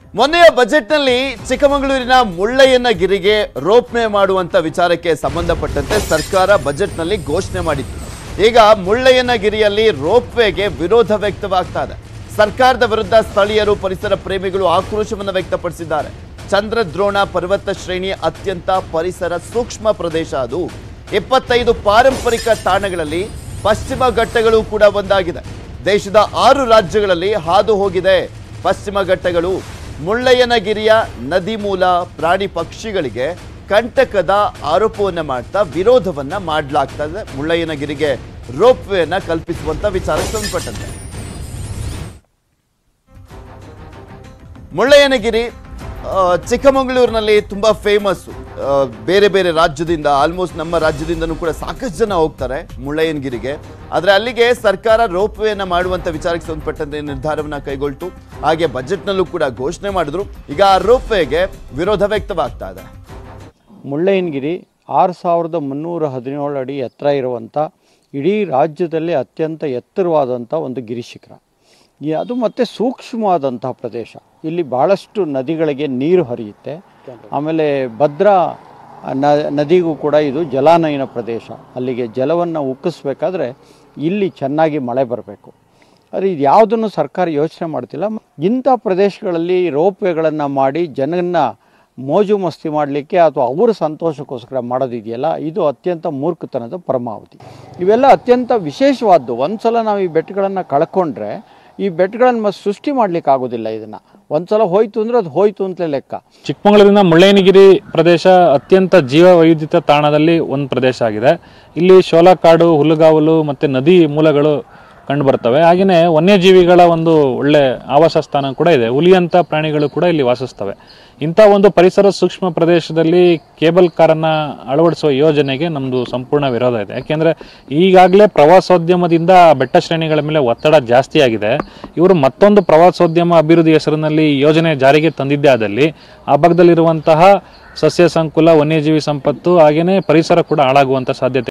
ಮೊನ್ನೆಯ ಬಜೆಟ್ನಲ್ಲಿ ಚಿಕ್ಕಮಗಳೂರಿನ ಮುಳ್ಳಯ್ಯನ ಗಿರಿಗೆ ರೋಪ್ವೆ ಮಾಡುವಂತ ವಿಚಾರಕ್ಕೆ ಸಂಬಂಧಪಟ್ಟಂತೆ ಸರ್ಕಾರ ಬಜೆಟ್ನಲ್ಲಿ ಘೋಷಣೆ ಮಾಡಿತ್ತು ಈಗ ಮುಳ್ಳಯ್ಯನ ಗಿರಿಯಲ್ಲಿ ರೋಪ್ವೇಗೆ ವಿರೋಧ ವ್ಯಕ್ತವಾಗ್ತಾ ಇದೆ ಸರ್ಕಾರದ ವಿರುದ್ಧ ಸ್ಥಳೀಯರು ಪರಿಸರ ಪ್ರೇಮಿಗಳು ಆಕ್ರೋಶವನ್ನು ವ್ಯಕ್ತಪಡಿಸಿದ್ದಾರೆ ಚಂದ್ರದ್ರೋಣ ಪರ್ವತ ಶ್ರೇಣಿ ಅತ್ಯಂತ ಪರಿಸರ ಸೂಕ್ಷ್ಮ ಪ್ರದೇಶ ಅದು ಇಪ್ಪತ್ತೈದು ಪಾರಂಪರಿಕ ತಾಣಗಳಲ್ಲಿ ಪಶ್ಚಿಮ ಘಟ್ಟಗಳು ಕೂಡ ಒಂದಾಗಿದೆ ದೇಶದ ಆರು ರಾಜ್ಯಗಳಲ್ಲಿ ಹಾದು ಹೋಗಿದೆ ಪಶ್ಚಿಮ ಘಟ್ಟಗಳು ಮುಳ್ಳಯ್ಯನಗಿರಿಯ ನದಿ ಮೂಲ ಪ್ರಾಣಿ ಪಕ್ಷಿಗಳಿಗೆ ಕಂಟಕದ ಆರೋಪವನ್ನ ಮಾಡ್ತಾ ವಿರೋಧವನ್ನ ಮಾಡಲಾಗ್ತಾ ಇದೆ ಮುಳ್ಳಯ್ಯನಗಿರಿಗೆ ರೋಪ್ವೇನ ಕಲ್ಪಿಸುವಂತ ವಿಚಾರಕ್ಕೆ ಸಂಬಂಧಪಟ್ಟಂತೆ ಮುಳ್ಳಯ್ಯನಗಿರಿ ಆ, ಚಿಕ್ಕಮಗಳೂರಿನಲ್ಲಿ ತುಂಬಾ ಫೇಮಸ್ ಬೇರೆ ಬೇರೆ ರಾಜ್ಯದಿಂದ ಆಲ್ಮೋಸ್ಟ್ ನಮ್ಮ ರಾಜ್ಯದಿಂದನೂ ಕೂಡ ಸಾಕಷ್ಟು ಜನ ಹೋಗ್ತಾರೆ ಮುಳ್ಳಯ್ಯನಗಿರಿಗೆ ಆದರೆ ಅಲ್ಲಿಗೆ ಸರ್ಕಾರ ರೋಪ್ವೇನ ಮಾಡುವಂತ ವಿಚಾರಕ್ಕೆ ಸಂಬಂಧಪಟ್ಟಂತೆ ನಿರ್ಧಾರವನ್ನ ಕೈಗೊಳ್ತು ಹಾಗೆ ಬಜೆಟ್ನಲ್ಲೂ ಕೂಡ ಘೋಷಣೆ ಮಾಡಿದ್ರು ಈಗ ಆ ರೋಪ್ವೇಗೆ ವಿರೋಧ ವ್ಯಕ್ತವಾಗ್ತಾ ಇದೆ ಮುಳ್ಳಯ್ಯನಗಿರಿ ಆರು ಸಾವಿರದ ಮುನ್ನೂರ ಹದಿನೇಳು ಅಡಿ ಎತ್ತರ ಇರುವಂಥ ಇಡೀ ರಾಜ್ಯದಲ್ಲಿ ಅತ್ಯಂತ ಎತ್ತರವಾದಂಥ ಒಂದು ಗಿರಿಶಿಖರ ಈ ಅದು ಮತ್ತು ಸೂಕ್ಷ್ಮವಾದಂಥ ಪ್ರದೇಶ ಇಲ್ಲಿ ಭಾಳಷ್ಟು ನದಿಗಳಿಗೆ ನೀರು ಹರಿಯುತ್ತೆ ಆಮೇಲೆ ಭದ್ರಾ ನ ನದಿಗೂ ಕೂಡ ಇದು ಜಲಾನಯನ ಪ್ರದೇಶ ಅಲ್ಲಿಗೆ ಜಲವನ್ನು ಉಕ್ಕಿಸ್ಬೇಕಾದ್ರೆ ಇಲ್ಲಿ ಚೆನ್ನಾಗಿ ಮಳೆ ಬರಬೇಕು ಆದರೆ ಇದು ಯಾವುದನ್ನು ಸರ್ಕಾರ ಯೋಚನೆ ಮಾಡ್ತಿಲ್ಲ ಇಂಥ ಪ್ರದೇಶಗಳಲ್ಲಿ ರೋಪ್ವೇಗಳನ್ನು ಮಾಡಿ ಜನನ್ನ ಮೋಜು ಮಸ್ತಿ ಮಾಡಲಿಕ್ಕೆ ಅಥವಾ ಅವರ ಸಂತೋಷಕ್ಕೋಸ್ಕರ ಮಾಡೋದಿದೆಯಲ್ಲ ಇದು ಅತ್ಯಂತ ಮೂರ್ಖತನದ ಪರಮಾವಧಿ ಇವೆಲ್ಲ ಅತ್ಯಂತ ವಿಶೇಷವಾದ್ದು ಒಂದು ಸಲ ನಾವು ಈ ಬೆಟ್ಟಗಳನ್ನು ಕಳ್ಕೊಂಡ್ರೆ ಈ ಬೆಟ್ಟಗಳನ್ನು ಮತ್ತೆ ಸೃಷ್ಟಿ ಮಾಡಲಿಕ್ಕೆ ಆಗೋದಿಲ್ಲ ಇದನ್ನು ಒಂದು ಸಲ ಹೋಯ್ತು ಅಂದರೆ ಅದು ಹೋಯ್ತು ಅಂತಲೇ ಲೆಕ್ಕ ಚಿಕ್ಕಮಗಳೂರಿನ ಮುಳ್ಳಯ್ಯನಗಿರಿ ಪ್ರದೇಶ ಅತ್ಯಂತ ಜೀವ ವೈವಿಧ್ಯತೆ ತಾಣದಲ್ಲಿ ಒಂದು ಪ್ರದೇಶ ಆಗಿದೆ ಇಲ್ಲಿ ಶೋಲಕಾಡು ಹುಲ್ಲುಗಾವಲು ಮತ್ತು ನದಿ ಮೂಲಗಳು ಕಂಡು ಬರ್ತವೆ ಹಾಗೆಯೇ ವನ್ಯಜೀವಿಗಳ ಒಂದು ಒಳ್ಳೆ ಆವಾಸ ಸ್ಥಾನ ಕೂಡ ಇದೆ ಹುಲಿಯಂಥ ಪ್ರಾಣಿಗಳು ಕೂಡ ಇಲ್ಲಿ ವಾಸಿಸ್ತವೆ ಇಂಥ ಒಂದು ಪರಿಸರ ಸೂಕ್ಷ್ಮ ಪ್ರದೇಶದಲ್ಲಿ ಕೇಬಲ್ ಕಾರನ್ನು ಅಳವಡಿಸುವ ಯೋಜನೆಗೆ ನಮ್ಮದು ಸಂಪೂರ್ಣ ವಿರೋಧ ಇದೆ ಯಾಕೆಂದರೆ ಈಗಾಗಲೇ ಪ್ರವಾಸೋದ್ಯಮದಿಂದ ಬೆಟ್ಟ ಶ್ರೇಣಿಗಳ ಮೇಲೆ ಒತ್ತಡ ಜಾಸ್ತಿ ಆಗಿದೆ ಇವರು ಮತ್ತೊಂದು ಪ್ರವಾಸೋದ್ಯಮ ಅಭಿವೃದ್ಧಿ ಹೆಸರಿನಲ್ಲಿ ಈ ಯೋಜನೆ ಜಾರಿಗೆ ತಂದಿದ್ದೇ ಆದಲ್ಲಿ ಆ ಭಾಗದಲ್ಲಿರುವಂತಹ ಸಸ್ಯ ಸಂಕುಲ ವನ್ಯಜೀವಿ ಸಂಪತ್ತು ಹಾಗೆಯೇ ಪರಿಸರ ಕೂಡ ಹಾಳಾಗುವಂಥ ಸಾಧ್ಯತೆ